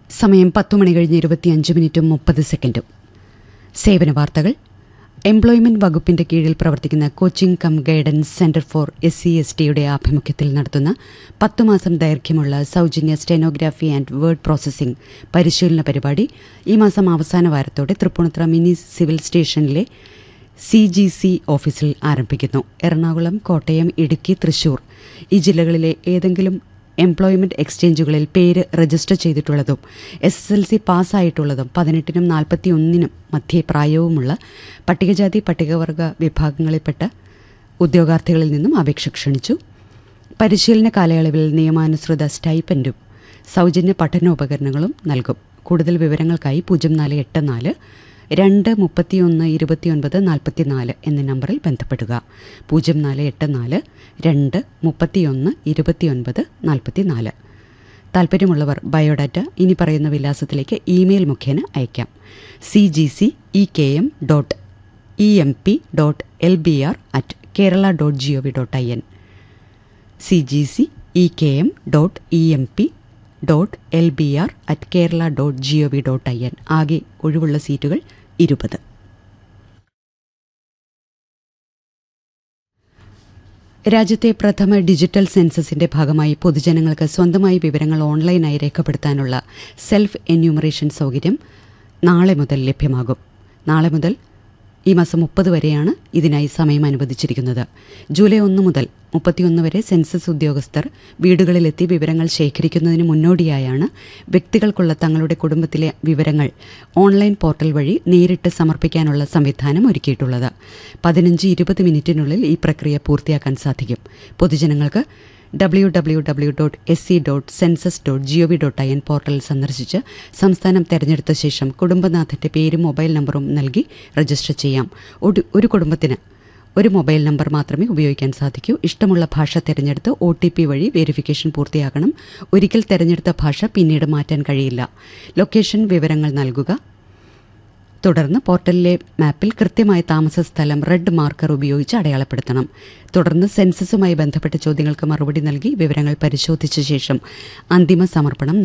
സമയം പത്തു മണി കഴിഞ്ഞ് ഇരുപത്തിയഞ്ച് മിനിറ്റും മുപ്പത് സെക്കൻഡും സേവന വാർത്തകൾ എംപ്ലോയ്മെന്റ് വകുപ്പിന്റെ കീഴിൽ പ്രവർത്തിക്കുന്ന coaching cum guidance centre for S C S ടിയുടെ ആഭിമുഖ്യത്തിൽ നടത്തുന്ന പത്തു മാസം ദൈർഘ്യമുള്ള സൗജന്യ സ്റ്റെനോഗ്രാഫി ആൻഡ് വേർഡ് പ്രോസസ്സിംഗ് പരിശീലന പരിപാടി ഈ മാസം അവസാന വാരത്തോടെ Tripunithura mini civil station C G C ഓഫീസിൽ ആരംഭിക്കുന്നു എറണാകുളം കോട്ടയം ഇടുക്കി തൃശൂർ ഈ ജില്ലകളിലെ ഏതെങ്കിലും എംപ്ലോയ്മെന്റ് എക്സ്ചേഞ്ചുകളിൽ പേര് രജിസ്റ്റർ ചെയ്തിട്ടുള്ളതും എസ് എസ് എൽ സി പാസ്സായിട്ടുള്ളതും പതിനെട്ടിനും നാൽപ്പത്തി ഒന്നിനും മധ്യേ പ്രായവുമുള്ള പട്ടികജാതി പട്ടികവർഗ വിഭാഗങ്ങളിൽപ്പെട്ട ഉദ്യോഗാർത്ഥികളിൽ നിന്നും അപേക്ഷ ക്ഷണിച്ചു പരിശീലന കാലയളവിൽ നിയമാനുസൃത സ്റ്റൈപ്പൻഡും സൗജന്യ പഠനോപകരണങ്ങളും നൽകും കൂടുതൽ വിവരങ്ങൾക്കായി പൂജ്യം നാല് എട്ട് നാല് രണ്ട് മുപ്പത്തിയൊന്ന് ഇരുപത്തിയൊൻപത് നാൽപ്പത്തിനാല് എന്ന നമ്പറിൽ ബന്ധപ്പെടുക പൂജ്യം നാല് എട്ട് നാല് രണ്ട് മുപ്പത്തിയൊന്ന് ഇരുപത്തിയൊൻപത് നാൽപ്പത്തിനാല് താൽപ്പര്യമുള്ളവർ ബയോഡാറ്റ ഇനി പറയുന്ന വിലാസത്തിലേക്ക് ഇമെയിൽ മുഖേന അയക്കാം C G C E K M dot E M P dot L B R at Kerala dot G O V dot I N C G C E K M dot E M P dot L B R at Kerala dot G O V dot I N ആകെ ഒഴിവുള്ള സീറ്റുകൾ ഇരുപത് രാജ്യത്തെ പ്രഥമ digital സെൻസസിന്റെ ഭാഗമായി പൊതുജനങ്ങൾക്ക് സ്വന്തമായി വിവരങ്ങൾ ഓൺലൈനായി രേഖപ്പെടുത്താനുള്ള സെൽഫ് എന്യൂമറേഷൻ സൗകര്യം നാളെ മുതൽ ലഭ്യമാകും നാളെ മുതൽ ഈ മാസം മുപ്പത് വരെയാണ് ഇതിനായി സമയം അനുവദിച്ചിരിക്കുന്നത് ജൂലൈ ഒന്ന് മുതൽ മുപ്പത്തിയൊന്ന് വരെ സെൻസസ് ഉദ്യോഗസ്ഥർ വീടുകളിലെത്തി വിവരങ്ങൾ ശേഖരിക്കുന്നതിന് മുന്നോടിയായാണ് വ്യക്തികൾക്കുള്ള തങ്ങളുടെ കുടുംബത്തിലെ വിവരങ്ങൾ ഓൺലൈൻ പോർട്ടൽ വഴി നേരിട്ട് സമർപ്പിക്കാനുള്ള സംവിധാനം ഒരുക്കിയിട്ടുള്ളത് പതിനഞ്ച് ഇരുപത് മിനിറ്റിനുള്ളിൽ ഈ പ്രക്രിയ പൂർത്തിയാക്കാൻ സാധിക്കും പൊതുജനങ്ങൾക്ക് W W W dot S C dot census dot G O V dot I N portal സന്ദർശിച്ച് സംസ്ഥാനം തെരഞ്ഞെടുത്ത ശേഷം കുടുംബനാഥന്റെ പേരും മൊബൈൽ നമ്പറും നൽകി രജിസ്റ്റർ ചെയ്യാം ഒരു ഒരു കുടുംബത്തിന് ഒരു മൊബൈൽ നമ്പർ മാത്രമേ ഉപയോഗിക്കാൻ സാധിക്കൂ ഇഷ്ടമുള്ള ഭാഷ തിരഞ്ഞെടുത്ത് ഒ ടി പി വഴി വെരിഫിക്കേഷൻ പൂർത്തിയാക്കണം ഒരിക്കൽ തിരഞ്ഞെടുത്ത ഭാഷ പിന്നീട് മാറ്റാൻ കഴിയില്ല ലൊക്കേഷൻ വിവരങ്ങൾ നൽകുക തുടർന്ന് പോർട്ടലിലെ മാപ്പിൽ കൃത്യമായ താമസ സ്ഥലം റെഡ് മാർക്കർ ഉപയോഗിച്ച് അടയാളപ്പെടുത്തണം തുടർന്ന് സെൻസസുമായി ബന്ധപ്പെട്ട ചോദ്യങ്ങൾക്ക് മറുപടി നൽകി വിവരങ്ങൾ പരിശോധിച്ച ശേഷം അന്തിമ സമർപ്പണം